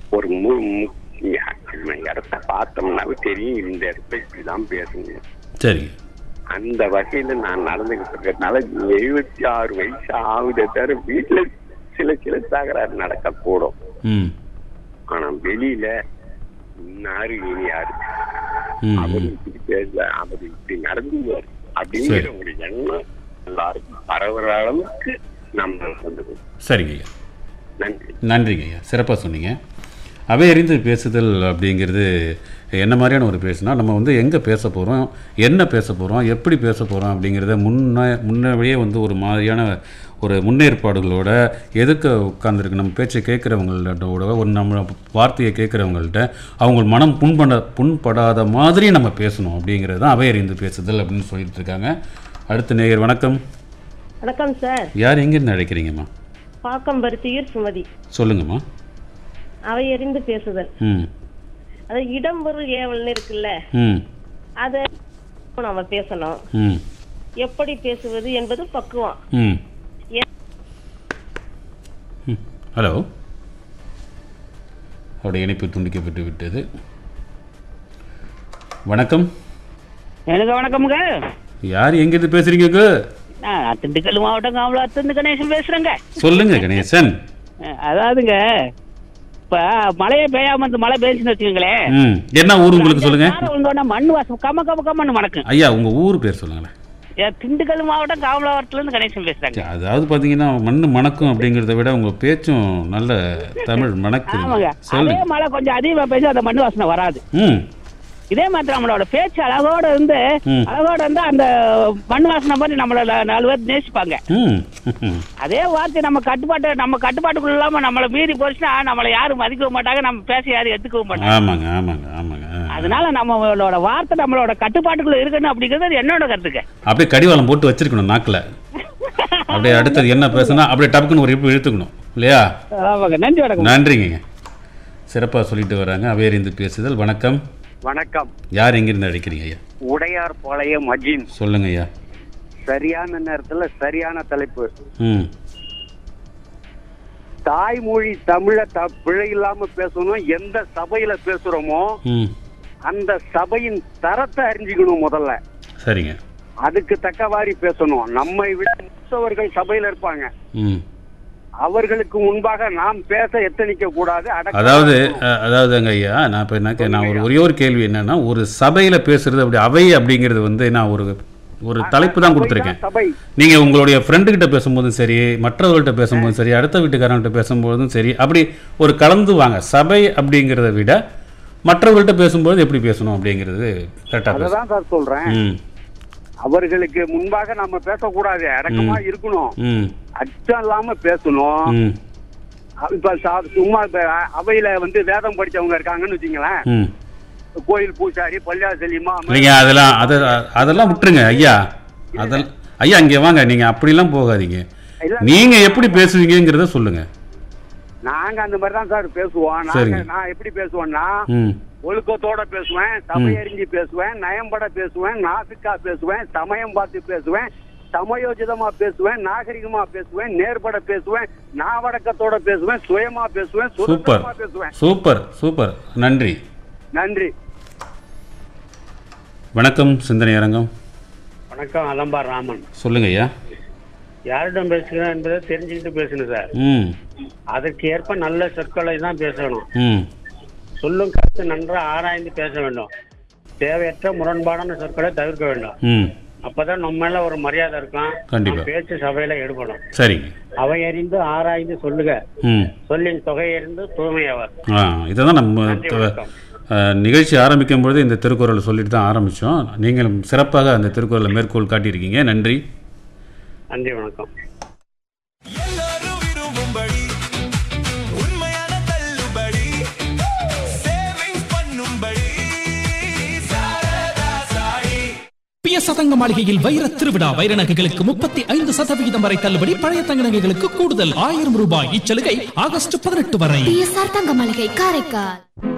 ஒரு மு- மு- நம்ம இடத்த பார்த்தோம்னாவே தெரியும் இந்த இடத்த இப்படிதான் பேசணும் சரிங்க அந்த வகையில நான் நடந்துகிட்டு இருக்கிறதுனால எழுபத்தி ஆறு வயசு ஆகுதே தவிர வீட்டுல சில சில தகராறு நடக்கக்கூடும் ம் ஆனா வெளியில இன்னாரு இனி யாரு ம் அவர் ம். இப்படி பேசல அவர் இப்படி நடந்துவார் அப்படிங்கிற சரி. ஒரு எண்ணம் எல்லாருக்கும் பரவுற அளவுக்கு நம்ம வந்து சரிங்க ஐயா நன்றி நன்றிங்க ஐயா சிறப்பாக சொன்னீங்க அவை அறிந்து பேசுதல் அப்படிங்கிறது என்ன மாதிரியான ஒரு பேசுனா நம்ம வந்து எங்கே பேச போகிறோம் என்ன பேச போகிறோம் எப்படி பேச போகிறோம் அப்படிங்கிறத முன்ன முன்னவே வந்து ஒரு மாதிரியான ஒரு முன்னேற்பாடுகளோட எதுக்க உட்காந்துருக்கு நம்ம பேச்சை கேட்குறவங்களோட ஒரு நம்ம வார்த்தையை கேட்குறவங்கள்ட்ட அவங்க மனம் புண்பட புண்படாத மாதிரி நம்ம பேசணும் அப்படிங்கிறது தான் அவை அறிந்து பேசுதல் அப்படின்னு சொல்லிட்டு இருக்காங்க அடுத்த நேயர் வணக்கம் வணக்கம் சார் யார் எங்கேருந்து அழைக்கிறீங்கம்மா பாக்கம் பருத்தியூர் சுமதி சொல்லுங்கம்மா அவை எறிந்து பேசுதல் ம் அது இடம் பொருள் ஏவல்னு இருக்குல்ல ம் அத நம்ம பேசணும் ம் எப்படி பேசுவது என்பது பக்குவம் ம் ஏ- ம். ஹலோ அவருடைய இணைப்பு துண்டிக்கப்பட்டு விட்டது வணக்கம் எனக்கு வணக்கமுங்க யார் எங்கிருந்து பேசுறீங்க நான் திண்டுக்கல் மாவட்டம் காமலாத்திருந்து கணேசன் பேசுறேங்க சொல்லுங்க கணேசன் அஹ், அதாவதுங்க இப்ப மழையே பெய்யாம இருந்து மழை பெய்ஞ்சுன்னு வச்சுக்கோங்களேன் ம் என்ன ஊர் உங்களுக்கு சொல்லுங்க காரம் விழுந்தோடனே மண் வாசம் கம கம கம்மன்னு மணக்கும் ஐயா உங்க ஊர் பேர் சொல்லுங்களேன் ஏன் திண்டுக்கல் மாவட்டம் காமலாவரத்துல இருந்து கணேசன் பேசுறாங்க சரி, அதாவது பார்த்தீங்கன்னா மண்ணு மணக்கும் அப்படிங்கிறத விட உங்க பேச்சும் நல்ல தமிழ் மணக்குது ஆமாங்க அதே சொல்லுங்க மழை கொஞ்சம் அதிகமா பெய்ஞ்சா அந்த மண் வாசனை வராது ம் இதே மாதிரி நம்மளோட பேச்சு அழகோட இருந்து ம். அழகோட இருந்து அந்த மண் வாசனை மாதிரி நம்மள நாலு பேர் நேசிப்பாங்க ம் ம். அதே வார்த்தை நம்ம கட்டுப்பாட்டு நம்ம கட்டுப்பாட்டுக்குள்ள இல்லாம நம்மளை மீறி போச்சுன்னா நம்மளை யாரும் மதிக்கவும் மாட்டாங்க நம்ம பேச யாரும் எடுத்துக்கவும் மாட்டாங்க ஆமாங்க ஆமாங்க ஆமாங்க ஆ. அதனால நம்மளோட வார்த்தை நம்மளோட கட்டுப்பாட்டுக்குள்ள இருக்கணும் அப்படிங்கிறது என்னோட கருத்துக்கு அப்படியே கடிவாளம் போட்டு வச்சிருக்கணும் நாக்கில் அப்படியே அடுத்தது என்ன பேசுனா அப்படியே டப்புக்குன்னு ஒரு இப்பு இழுத்துக்கணும் இல்லையா ஆமாங்க நன்றி வணக்கம் நன்றிங்க சிறப்பாக சொல்லிட்டு வராங்க அவையறிந்து பேசுதல் வணக்கம் வணக்கம் யார் எங்கிருந்து அழைக்கிறீங்க ஐயா உடையார் பாளையம் அஜீன் சொல்லுங்க ஐயா சரியான நேரத்துல சரியான தலைப்பு ம் தாய்மொழி தமிழ த பிழை இல்லாம பேசணும் எந்த சபையில பேசுறோமோ ம் அந்த சபையின் தரத்தை அறிஞ்சுக்கணும் முதல்ல சரிங்க அதுக்கு தக்கவாரி பேசணும் நம்மை விட மூத்தவர்கள் சபையில இருப்பாங்க ம் அவர்களுக்கு முன்பாக நாம் பேச எத்தனிக்க கூடாது அடக்கமா அதாவது இருக்கணும். அஹ், அதாவதுங்க ஐயா நான் இப்போ என்ன கே- நான் ஒரு ஒரே ஒரு கேள்வி என்னன்னா ஒரு சபையில் பேசுறது அப்படி அவை அப்படிங்கிறது வந்து நான் ஒரு ஒரு தலைப்பு தான் கொடுத்துருக்கேன் சபை நீங்கள் உங்களுடைய ஃப்ரெண்டு கிட்ட பேசும்போதும் சரி மற்றவர்கள்ட்ட பேசும்போதும் சரி அடுத்த வீட்டுக்காரங்கள்ட்ட பேசும்போதும் சரி அப்படி ஒரு கலந்து வாங்க சபை அப்படிங்கிறத விட மற்றவர்கள்ட்ட பேசும்போது எப்படி பேசணும் அப்படிங்கிறது கரெக்டாக பேசணும் அததான் சார் சொல்றேன் ம் அவர்களுக்கு முன்பாக நம்ம பேசக்கூடாது அடக்கமா இருக்கணும் ம் அச்சம் இல்லாம பேசணும் ம் இப்ப சா- சும்மா இப்ப அவையில வந்து வேதம் படிச்சவங்க இருக்காங்கன்னு வச்சுங்களேன் ம் கோயில் பூசாரி பள்ளியா செல்லிமா இல்லைங்க அதெல்லாம் அதை அதெல்லாம் விட்டுருங்க ஐயா அதெல்லாம் ஐயா இங்கே வாங்க நீங்கள் அப்படிலாம் போகாதீங்க இல்ல. நீங்கள் எப்படி பேசுவீங்கங்கிறத சொல்லுங்க நாங்க அந்த மாதிரி தான் சார் பேசுவோம் நாங்க சரிங்க. நான் எப்படி பேசுவேன்னா ம் ஒழுக்கத்தோட பேசுவேன் சபையறிஞ்சு பேசுவேன் நயம்பட பேசுவேன் நாசுக்கா பேசுவேன் சமயம் பார்த்து பேசுவேன் சமயோஜிதமா பேசுவேன் நாகரிகமா பேசுவேன் நேர்பட பேசுவேன் நாவடக்கத்தோட பேசுவேன் சுயமா பேசுவேன் சூப்பர் சுதந்திரமா பேசுவேன் சூப்பர் சூப்பர் நன்றி நன்றி வணக்கம் சிந்தனை அரங்கம் வணக்கம் அலம்பார் ராமன் சொல்லுங்க ஐயா யாரிடம் பேசுகிறேன் என்பதை தெரிஞ்சுக்கிட்டு பேசணும் சார் ம் அதற்கு ஏற்ப நல்ல சொற்களை தான் பேசணும் ம் சொல்லும் கருத்து நன்றாக ஆராய்ந்து பேச வேண்டும் தேவையற்ற முரண்பாடான சொற்களை தவிர்க்க வேண்டும் ம் அப்பதான் நம்ம மேல ஒரு மரியாதை இருக்கும் கண்டிப்பா. நம்ம பேச்சு சபையில ஈடுபடும் சரிங்க அவை அறிந்து ஆராய்ந்து சொல்லுக ம் சொல்லின் தொகை அறிந்து தூய்மையவர் ஆ இதை தான் நம்ம நன்றி, த- வணக்கம். அஹ், நிகழ்ச்சி ஆரம்பிக்கும் பொழுது இந்த திருக்குறளை சொல்லிட்டு தான் ஆரம்பித்தோம் நீங்களும் சிறப்பாக அந்த திருக்குறளை மேற்கோள் காட்டியிருக்கீங்க நன்றி நன்றி வணக்கம் எல்லாரும் விரும்பும்படி உண்மையான தள்ளுபடி சேவிங்ஸ் பண்ணும்படி சாரதா சாயி பிஎஸ் சதங்க மாளிகையில் வைர திருவிழா வைர நகைகளுக்கு முப்பத்தி ஐந்து சதவிகிதம் வரை தள்ளுபடி பழைய தங்க நகைகளுக்கு கூடுதல் ஆயிரம் ரூபாய் இச்சலுகை ஆகஸ்ட் பதினெட்டு வரை பிஎஸ்ஆர் தங்க மளிகை காரைக்கால்